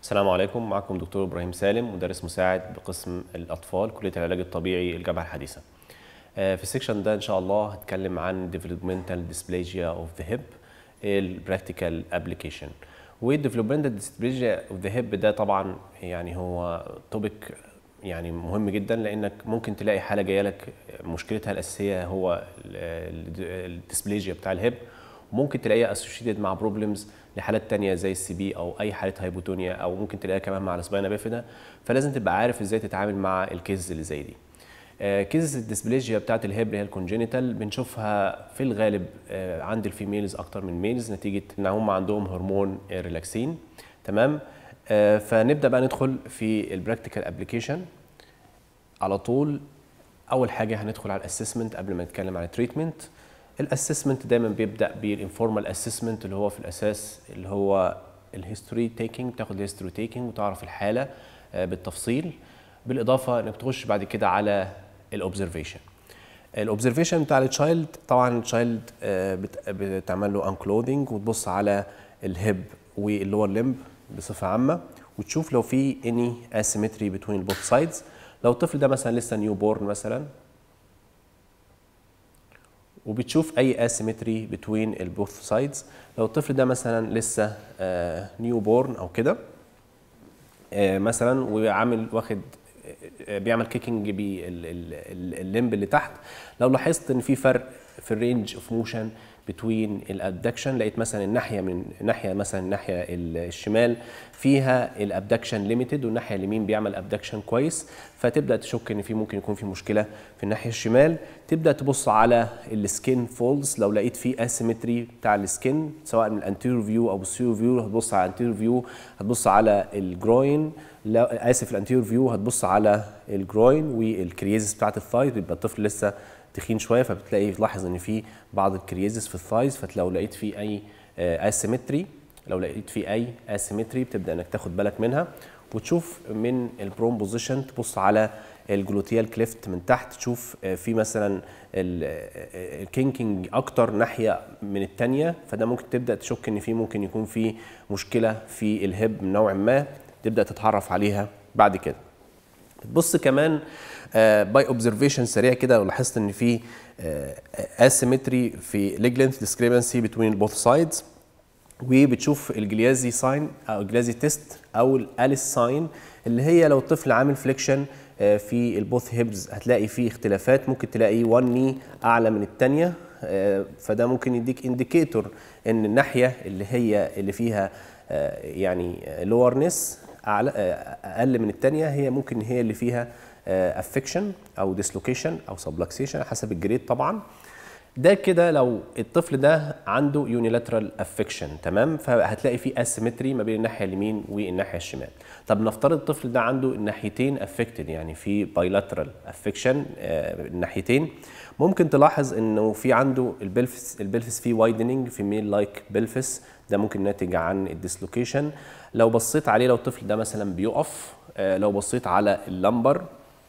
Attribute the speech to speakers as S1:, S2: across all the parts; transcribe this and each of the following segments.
S1: السلام عليكم معكم دكتور ابراهيم سالم مدرس مساعد بقسم الاطفال كليه العلاج الطبيعي الجامعه الحديثه في السكشن ده ان شاء الله هتكلم عن developmental dysplasia of the hip البراكتيكال ابلكيشن والديفلوبمنتال dysplasia of the hip ده طبعا يعني هو توبيك يعني مهم جدا لانك ممكن تلاقي حاله جايه لك مشكلتها الاساسيه هو الديسبليجيا بتاع الهيب ممكن تلاقيها اسوشيتد مع بروبلمز لحالات تانية زي السي بي او اي حاله هايبوتونيا او ممكن تلاقيها كمان مع السباينا بيفيدا فلازم تبقى عارف ازاي تتعامل مع الكيسز اللي زي دي آه كيسز الديسبليجيا بتاعت الهيب اللي هي الكونجينيتال بنشوفها في الغالب آه عند الفيميلز اكتر من ميلز نتيجه ان هم عندهم هرمون ريلاكسين تمام آه فنبدا بقى ندخل في البراكتيكال ابلكيشن على طول اول حاجه هندخل على الاسسمنت قبل ما نتكلم عن التريتمنت الاسسمنت دايما بيبدا بالانفورمال اسسمنت اللي هو في الاساس اللي هو الهيستوري تيكينج تاخد الهيستوري تيكينج وتعرف الحاله بالتفصيل بالاضافه انك تخش بعد كده على الاوبزرفيشن الاوبزرفيشن بتاع التشايلد طبعا التشايلد بتعمل له انكلودنج وتبص على الهيب واللور لمب بصفه عامه وتشوف لو في اني اسيمتري بتوين بوث سايدز لو الطفل ده مثلا لسه نيو بورن مثلا وبتشوف اي اسيمتري بتوين البوث سايدز لو الطفل ده مثلا لسه نيو بورن او كده مثلا وعامل واخد بيعمل كيكنج باللمب اللي تحت لو لاحظت ان في فرق في الرينج اوف موشن بتوين الابدكشن لقيت مثلا الناحيه من ناحيه مثلا الناحيه الشمال فيها الابدكشن ليميتد والناحيه اليمين بيعمل ابدكشن كويس فتبدا تشك ان في ممكن يكون في مشكله في الناحيه الشمال تبدا تبص على السكين فولدز لو لقيت في اسيمتري بتاع السكين سواء من الانتيريور فيو او السيرو فيو هتبص على الانتيريور فيو هتبص على الجروين لا اسف الانتيريور فيو هتبص على الجروين والكريزس بتاعت الثاي يبقى الطفل لسه تخين شويه فبتلاقي تلاحظ ان في بعض الكريزس في الثايز فلو لقيت في اي اسيمتري لو لقيت في اي اسيمتري بتبدا انك تاخد بالك منها وتشوف من البروم بوزيشن تبص على الجلوتيال كليفت من تحت تشوف في مثلا الكينكينج اكتر ناحيه من الثانيه فده ممكن تبدا تشك ان في ممكن يكون في مشكله في الهب من نوع ما تبدا تتعرف عليها بعد كده تبص كمان باي اوبزرفيشن سريع كده لو لاحظت ان في اسيمتري في ليج لينث ديسكريبنسي بتوين بوث سايدز وبتشوف الجليازي ساين او الجليازي تيست او الاليس ساين اللي هي لو الطفل عامل فليكشن في البوث هيبز هتلاقي فيه اختلافات ممكن تلاقي 1 ني اعلى من الثانيه فده ممكن يديك انديكيتور ان الناحيه اللي هي اللي فيها يعني لورنس اعلى اقل من الثانيه هي ممكن هي اللي فيها افكشن او ديسلوكيشن او سبلكسيشن حسب الجريد طبعا ده كده لو الطفل ده عنده يونيلاترال افكشن تمام فهتلاقي في اسيمتري ما بين الناحيه اليمين والناحيه الشمال طب نفترض الطفل ده عنده الناحيتين افكتد يعني في بايلاترال افكشن الناحيتين ممكن تلاحظ انه في عنده البلفس البلفس فيه وايدنينج في ميل لايك بلفس ده ممكن ناتج عن الديسلوكيشن لو بصيت عليه لو الطفل ده مثلا بيقف لو بصيت على اللمبر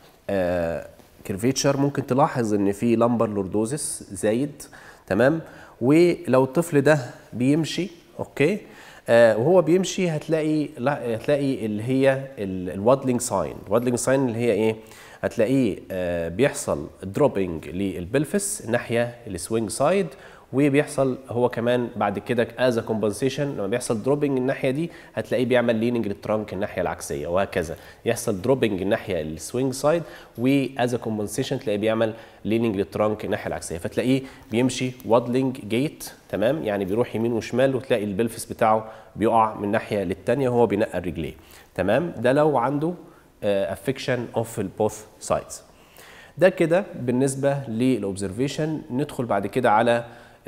S1: كيرفيتشر ممكن تلاحظ ان في لمبر لوردوزس زايد تمام ولو الطفل ده بيمشي اوكي آه وهو بيمشي هتلاقي لا هتلاقي اللي هي الوادلينج ساين الوادلينج ساين اللي هي ايه هتلاقيه آه بيحصل دروبنج للبلفس ناحيه السوينج سايد وبيحصل هو كمان بعد كده از كومبنسيشن لما بيحصل دروبنج الناحيه دي هتلاقيه بيعمل ليننج للترانك الناحيه العكسيه وهكذا يحصل دروبنج الناحيه السوينج سايد واز كومبنسيشن تلاقيه بيعمل ليننج للترانك الناحيه العكسيه فتلاقيه بيمشي وادلينج جيت تمام يعني بيروح يمين وشمال وتلاقي البلفس بتاعه بيقع من ناحيه للثانيه وهو بينقل رجليه تمام ده لو عنده افكشن اوف البوث سايدز ده كده بالنسبه للاوبزرفيشن ندخل بعد كده على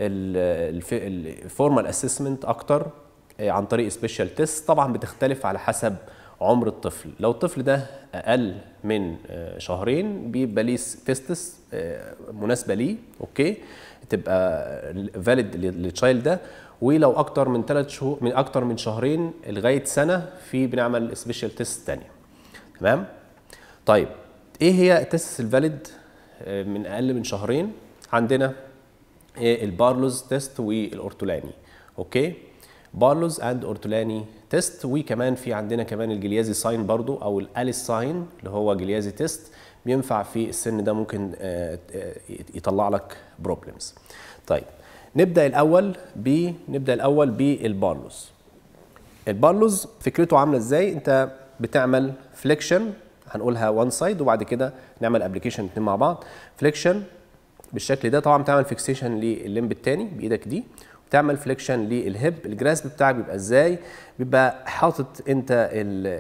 S1: الفورمال اسسمنت اكتر عن طريق سبيشال تيست طبعا بتختلف على حسب عمر الطفل لو الطفل ده اقل من شهرين بيبقى ليه تيستس مناسبه ليه اوكي تبقى فاليد للتشايلد ده ولو اكتر من ثلاث شهور من اكتر من شهرين لغايه سنه في بنعمل سبيشال تيست ثانيه تمام طيب ايه هي التيست الفاليد من اقل من شهرين عندنا البارلوز تيست والاورتولاني اوكي بارلوز اند اورتولاني تيست وكمان في عندنا كمان الجليازي ساين برضو او الاليس ساين اللي هو جليازي تيست بينفع في السن ده ممكن آه، آه، يطلع لك بروبلمز طيب نبدا الاول ب نبدا الاول بالبارلوز البارلوز فكرته عامله ازاي انت بتعمل فليكشن هنقولها وان سايد وبعد كده نعمل ابلكيشن اتنين مع بعض فليكشن بالشكل ده طبعا بتعمل فيكسيشن للليمب التاني بايدك دي وتعمل فليكشن للهيب الجراسب بتاعك بيبقى ازاي بيبقى حاطط انت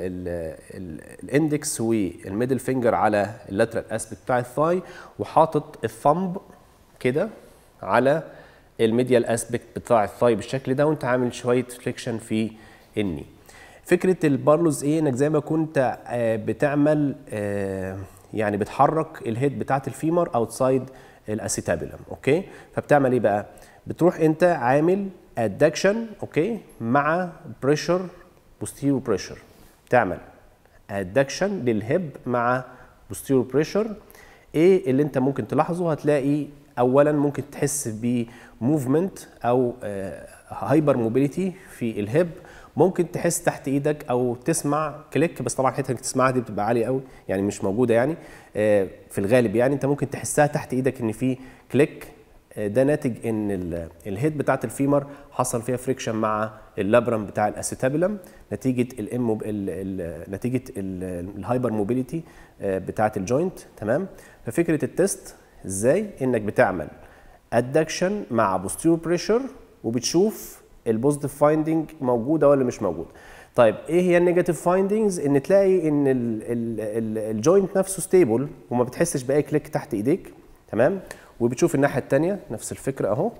S1: الاندكس والميدل فينجر على اللاترال اسبكت بتاع الثاي وحاطط الثمب كده على الميديال اسبكت بتاع الثاي بالشكل ده وانت عامل شويه فليكشن في الني فكره البارلوز ايه انك زي ما كنت آه، بتعمل آه، يعني بتحرك الهيد بتاعت الفيمر اوتسايد الاسيتابيلم اوكي فبتعمل ايه بقى بتروح انت عامل ادكشن اوكي مع بريشر بوستيرو بريشر تعمل ادكشن للهيب مع بوستيرو بريشر ايه اللي انت ممكن تلاحظه هتلاقي اولا ممكن تحس بموفمنت او هايبر موبيليتي في الهيب ممكن تحس تحت ايدك او تسمع كليك بس طبعا حته انك تسمعها دي بتبقى عاليه قوي يعني مش موجوده يعني آه، في الغالب يعني انت ممكن تحسها تحت ايدك ان في كليك آه، ده ناتج ان ال- الهيد بتاعت الفيمر حصل فيها فريكشن مع اللابرم بتاع الاسيتابيلم نتيجه الام نتيجه ال- الهايبر موبيليتي آه، بتاعت الجوينت تمام ففكره التست ازاي انك بتعمل ادكشن مع بوستيرو بريشر وبتشوف البوزيتيف فايندنج موجوده ولا مش موجوده طيب ايه هي النيجاتيف فايندنجز ان تلاقي ان الجوينت نفسه ستيبل وما بتحسش باي كليك تحت ايديك تمام وبتشوف الناحيه الثانيه نفس الفكره اهو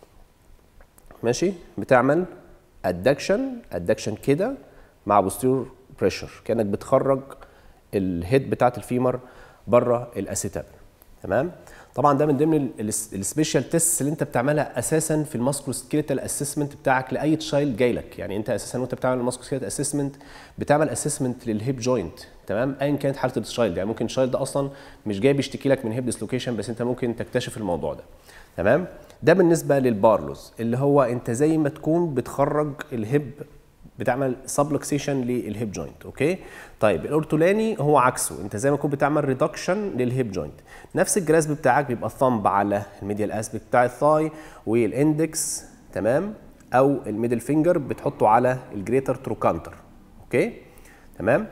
S1: ماشي بتعمل ادكشن ادكشن كده مع بوستيرور بريشر كانك بتخرج الهيد بتاعت الفيمر بره الاسيتاب تمام طبعا ده من ضمن السبيشال تيست اللي انت بتعملها اساسا في الماسكروسكيلتال اسسمنت بتاعك لاي تشايلد جاي لك يعني انت اساسا وانت بتعمل الماسكروسكيلتال اسسمنت بتعمل اسسمنت للهيب جوينت تمام ايا كانت حاله التشايلد يعني ممكن الشايلد ده اصلا مش جاي بيشتكي لك من هيب ديسلوكيشن بس انت ممكن تكتشف الموضوع ده تمام ده بالنسبه للبارلوز اللي هو انت زي ما تكون بتخرج الهيب بتعمل سبلكسيشن للهيب جوينت اوكي طيب الاورتولاني هو عكسه انت زي ما تكون بتعمل ريدكشن للهيب جوينت نفس الجراسب بتاعك بيبقى الثامب على الميديال اسبكت بتاع الثاي والاندكس تمام او الميدل فينجر بتحطه على الجريتر تروكانتر اوكي تمام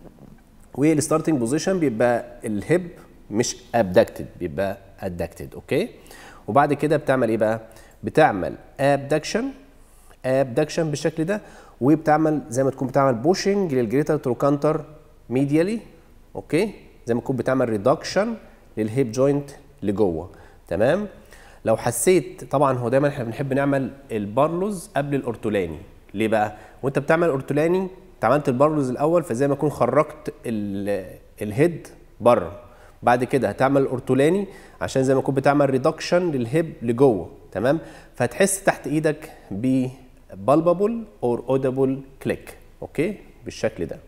S1: والستارتنج بوزيشن بيبقى الهيب مش ابدكتد بيبقى ادكتد اوكي وبعد كده بتعمل ايه بقى بتعمل ابدكشن ابدكشن بالشكل ده وبتعمل زي ما تكون بتعمل بوشنج للجريتر تروكانتر ميديالي اوكي زي ما تكون بتعمل ريدكشن للهيب جوينت لجوه تمام لو حسيت طبعا هو دايما احنا بنحب نعمل البارلوز قبل الاورتولاني ليه بقى وانت بتعمل اورتولاني انت عملت البارلوز الاول فزي ما تكون خرجت ال- الهيد بره بعد كده هتعمل اورتولاني عشان زي ما تكون بتعمل ريدكشن للهيب لجوه تمام فهتحس تحت ايدك ب بالبابل اور اودبل كليك اوكي بالشكل ده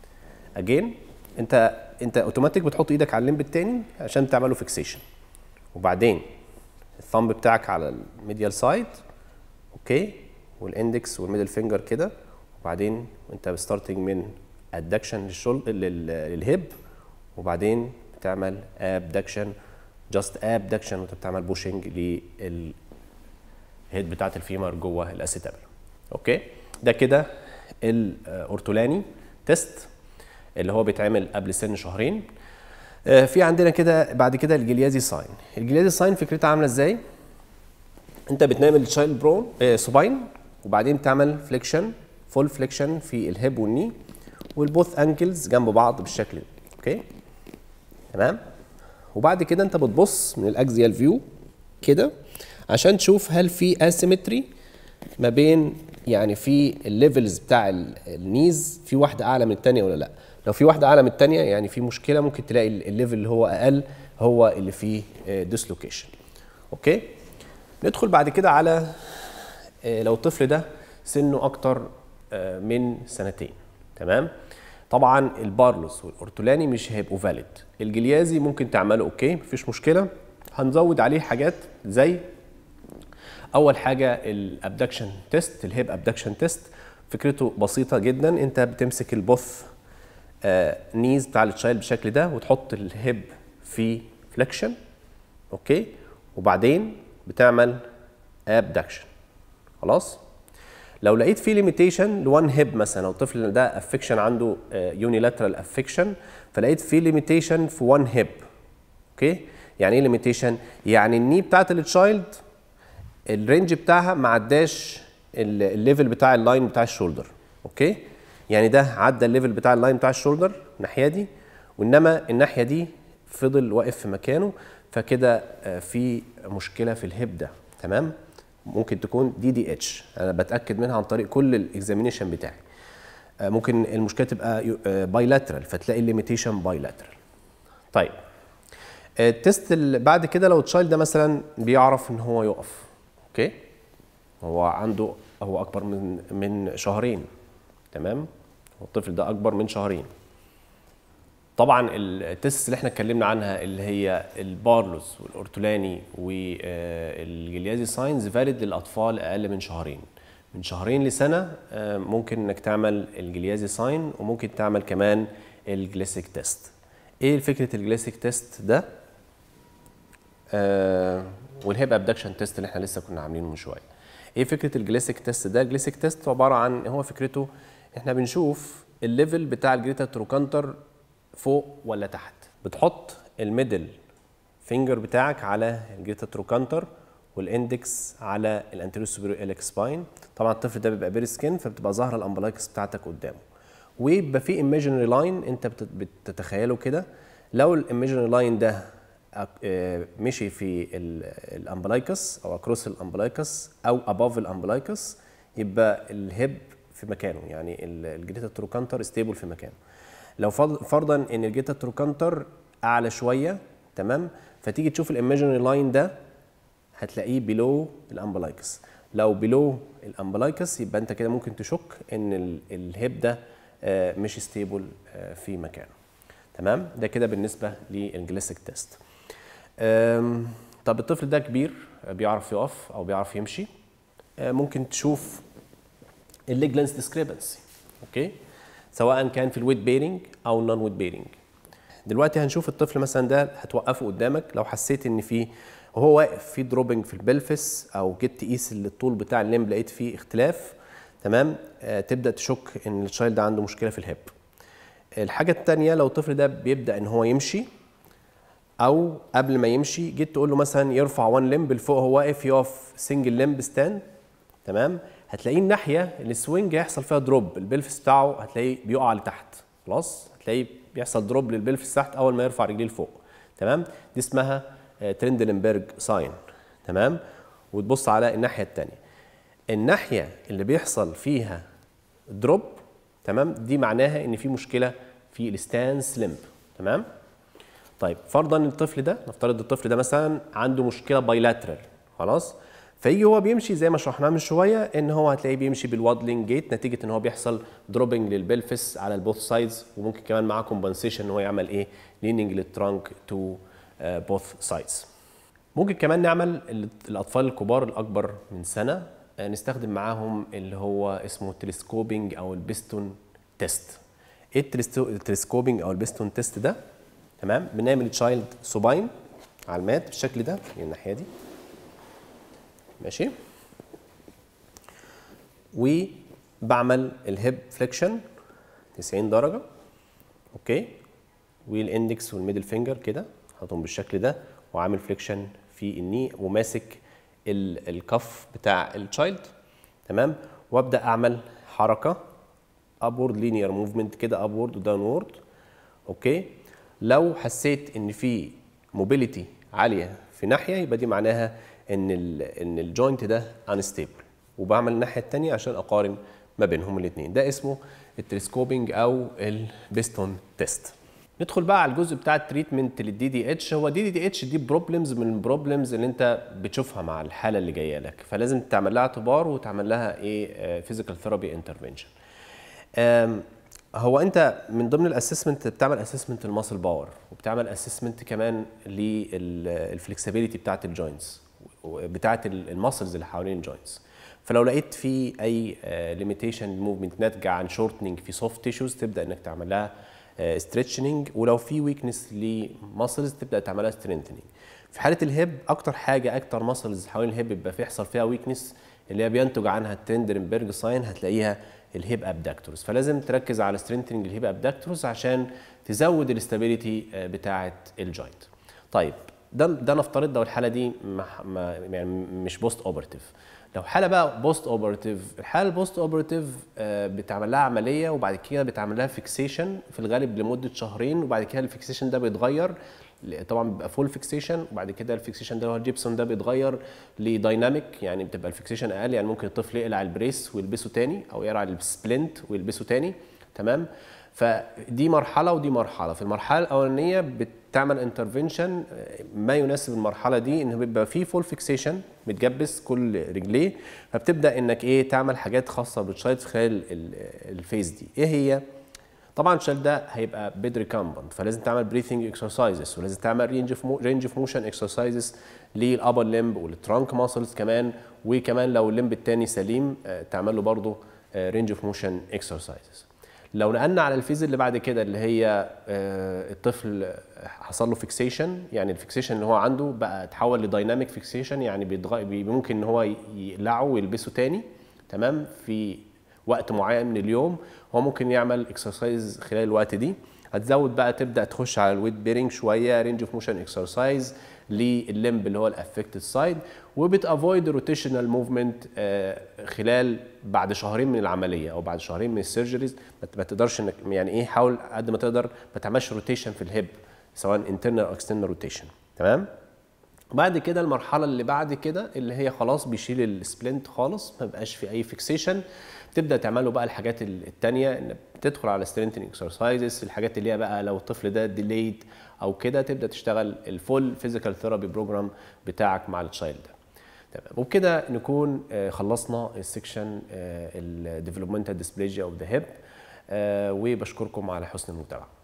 S1: اجين انت انت اوتوماتيك بتحط ايدك على الليمب التاني عشان تعمله فيكسيشن وبعدين الثumb بتاعك على الميديال سايد اوكي والاندكس والميدل فينجر كده وبعدين انت ستارتنج من ادكشن للشول لل- للهيب وبعدين بتعمل ابدكشن جاست ابدكشن وانت بتعمل بوشنج لل الهيد بتاعت الفيمر جوه الاسيتابل اوكي ده كده الاورتولاني تيست اللي هو بيتعمل قبل سن شهرين آه، في عندنا كده بعد كده الجليازي ساين الجليازي ساين فكرتها عامله ازاي انت بتنام التشايلد برون آه سوباين وبعدين تعمل فليكشن فول فليكشن في الهيب والني والبوث انكلز جنب بعض بالشكل ده اوكي تمام وبعد كده انت بتبص من الاكزيال فيو كده عشان تشوف هل في اسيمتري ما بين يعني في الليفلز بتاع ال- النيز في واحده اعلى من الثانيه ولا لا لو في واحده اعلى من الثانيه يعني في مشكله ممكن تلاقي ال- الليفل اللي هو اقل هو اللي فيه ديسلوكيشن اوكي ندخل بعد كده على آه، لو الطفل ده سنه اكتر آه، من سنتين تمام طبعا البارلوس والاورتولاني مش هيبقوا فاليد الجليازي ممكن تعمله اوكي مفيش مشكله هنزود عليه حاجات زي اول حاجه الابدكشن تيست الهيب ابدكشن تيست فكرته بسيطه جدا انت بتمسك البوث آه نيز بتاع التشايلد بالشكل ده وتحط الهيب في فليكشن اوكي وبعدين بتعمل ابدكشن خلاص لو لقيت في ليميتيشن لوان هيب مثلا لو الطفل ده افكشن عنده يونيلاترال افكشن فلقيت في ليميتيشن في وان هيب اوكي يعني ايه ليميتيشن يعني الني بتاعت التشايلد الرينج بتاعها ما عداش الليفل بتاع اللاين بتاع الشولدر اوكي يعني ده عدى الليفل بتاع اللاين بتاع الشولدر الناحيه دي وانما الناحيه دي فضل واقف في مكانه فكده في مشكله في الهيب ده تمام ممكن تكون دي دي اتش انا بتاكد منها عن طريق كل الاكزامينيشن بتاعي ممكن المشكله تبقى بايلاترال فتلاقي الليميتيشن بايلاترال طيب التست اللي بعد كده لو التشايلد ده مثلا بيعرف ان هو يقف اوكي هو عنده هو اكبر من من شهرين تمام الطفل ده اكبر من شهرين طبعا التست اللي احنا اتكلمنا عنها اللي هي البارلوس والاورتولاني والجليازي ساينز فاليد للاطفال اقل من شهرين من شهرين لسنه ممكن انك تعمل الجليازي ساين وممكن تعمل كمان الجليسيك تيست ايه فكره الجليسيك تيست ده آه والهيب ابدكشن تيست اللي احنا لسه كنا عاملينه من شويه ايه فكره الجليسيك تيست ده الجليسيك تيست عباره عن هو فكرته احنا بنشوف الليفل بتاع الجريتا تروكانتر فوق ولا تحت بتحط الميدل فينجر بتاعك على الجريتا تروكانتر والاندكس على الانتيريور سوبيريور اليك سباين طبعا الطفل ده بيبقى بيري سكين فبتبقى ظاهره الامبلايكس بتاعتك قدامه ويبقى في ايميجينري لاين انت بتتخيله كده لو الايميجينري لاين ده مشي في الامبلايكس او اكروس الامبلايكس او اباف الامبلايكس يبقى الهيب في مكانه يعني الجريتا تروكانتر ستيبل في مكانه لو فرضا ان الجريتا تروكانتر اعلى شويه تمام فتيجي تشوف الايميجينري لاين ده هتلاقيه بيلو الامبلايكس لو بيلو الامبلايكس يبقى انت كده ممكن تشك ان الهيب ده مش ستيبل في مكانه تمام ده كده بالنسبه للجليسيك تيست طب الطفل ده كبير بيعرف يقف او بيعرف يمشي ممكن تشوف الليج لينس ديسكريبنسي اوكي سواء كان في الويت بيرنج او النون ويت بيرنج دلوقتي هنشوف الطفل مثلا ده هتوقفه قدامك لو حسيت ان في وهو واقف في دروبنج في البلفس او جيت تقيس الطول بتاع الليمب لقيت فيه اختلاف تمام آه تبدا تشك ان التشايلد ده عنده مشكله في الهيب الحاجه الثانيه لو الطفل ده بيبدا ان هو يمشي او قبل ما يمشي جيت تقول له مثلا يرفع وان لمب لفوق هو واقف يقف سنجل لمب ستاند تمام هتلاقيه الناحيه السوينج هيحصل فيها دروب البلفس بتاعه هتلاقيه بيقع لتحت خلاص هتلاقيه بيحصل دروب للبلفس تحت اول ما يرفع رجليه لفوق تمام دي اسمها ترندلنبرج ساين تمام وتبص على الناحيه الثانيه الناحيه اللي بيحصل فيها دروب تمام دي معناها ان في مشكله في الستانس لمب تمام طيب فرضا الطفل ده نفترض الطفل ده مثلا عنده مشكله بايلاترال خلاص فيجي هو بيمشي زي ما شرحناه من شويه ان هو هتلاقيه بيمشي بالوادلينج جيت نتيجه ان هو بيحصل دروبنج للبلفس على البوث سايدز وممكن كمان معاه كومبنسيشن ان هو يعمل ايه ليننج للترانك تو بوث سايدز ممكن كمان نعمل الاطفال الكبار الاكبر من سنه نستخدم معاهم اللي هو اسمه تلسكوبينج او البيستون تيست ايه التلسكوبينج او البيستون تيست ده تمام بنعمل تشايلد سوباين على المات بالشكل ده من الناحيه دي ماشي وبعمل الهيب فليكشن 90 درجه اوكي والاندكس والميدل فينجر كده حاطهم بالشكل ده وعامل فليكشن في الني وماسك الكف بتاع التشايلد تمام وابدا اعمل حركه ابورد لينير موفمنت كده ابورد وداونورد اوكي لو حسيت ان في موبيليتي عاليه في ناحيه يبقى دي معناها ان ال ان الجوينت ده انستيبل وبعمل الناحيه الثانيه عشان اقارن ما بينهم الاثنين ده اسمه التلسكوبينج او البيستون تيست ندخل بقى على الجزء بتاع التريتمنت للدي دي اتش هو دي دي اتش دي بروبلمز من البروبلمز اللي انت بتشوفها مع الحاله اللي جايه لك فلازم تعمل لها اعتبار وتعمل لها ايه فيزيكال ثيرابي انترفنشن هو انت من ضمن الاسسمنت بتعمل اسسمنت الماسل باور وبتعمل اسسمنت كمان للفلكسبيليتي بتاعت الجوينتس بتاعه المسلز اللي حوالين الجوينتس فلو لقيت في اي ليميتيشن موفمنت ناتجه عن شورتنج في سوفت تيشوز تبدا انك تعمل لها ستريتشنج ولو في ويكنس لمسلز تبدا تعملها سترينثنينج في حاله الهيب اكتر حاجه اكتر مسلز حوالين الهيب بيبقى بيحصل فيها ويكنس اللي هي بينتج عنها التندرنبرج ساين هتلاقيها الهيب ابداكتورز فلازم تركز على سترينثنينج الهيب ابداكتورز عشان تزود الاستابيليتي بتاعه الجوينت طيب ده ده نفترض لو الحاله دي ما ما يعني مش بوست اوبرتيف لو حاله بقى بوست اوبرتيف الحاله البوست اوبرتيف بتعمل لها عمليه وبعد كده بتعمل لها فيكسيشن في الغالب لمده شهرين وبعد كده الفيكسيشن ده بيتغير طبعا بيبقى فول فيكسيشن وبعد كده الفيكسيشن ده اللي هو الجيبسون ده بيتغير لدايناميك يعني بتبقى الفيكسيشن اقل يعني ممكن الطفل يقلع البريس ويلبسه تاني او يقلع السبلنت ويلبسه تاني تمام فدي مرحله ودي مرحله في المرحله الاولانيه بتعمل انترفنشن ما يناسب المرحله دي ان بيبقى فيه فول فيكسيشن متجبس كل رجليه فبتبدا انك ايه تعمل حاجات خاصه بالتشايلد في خلال الفيز دي ايه هي طبعا الشال ده هيبقى بيد ريكامبنت فلازم تعمل بريثنج اكسرسايزز ولازم تعمل رينج اوف رينج اوف موشن اكسرسايزز للابر ليمب والترانك ماسلز كمان وكمان لو الليمب الثاني سليم تعمل له برضه رينج اوف موشن اكسرسايزز لو نقلنا على الفيز اللي بعد كده اللي هي الطفل حصل له فيكسيشن يعني الفيكسيشن اللي هو عنده بقى اتحول لدايناميك فيكسيشن يعني بيتغ... ممكن ان هو يقلعه ويلبسه تاني تمام في وقت معين من اليوم هو ممكن يعمل اكسرسايز خلال الوقت دي هتزود بقى تبدا تخش على الويت بيرنج شويه رينج اوف موشن اكسرسايز للليمب اللي هو الافكتد سايد وبتافويد روتيشنال موفمنت خلال بعد شهرين من العمليه او بعد شهرين من السيرجريز ما تقدرش انك يعني ايه حاول قد ما تقدر ما تعملش روتيشن في الهيب سواء انترنال او اكسترنال روتيشن تمام بعد كده المرحله اللي بعد كده اللي هي خلاص بيشيل السبلنت خالص ما بقاش في اي فيكسيشن تبدا تعمل له بقى الحاجات الثانيه ان بتدخل على سترينثنج اكسرسايزز الحاجات اللي هي بقى لو الطفل ده ديليد او كده تبدا تشتغل الفول فيزيكال ثيرابي بروجرام بتاعك مع التشايلد ده تمام وبكده نكون خلصنا السكشن الديفلوبمنتال ديسبليجيا اوف ذا هيب وبشكركم على حسن المتابعه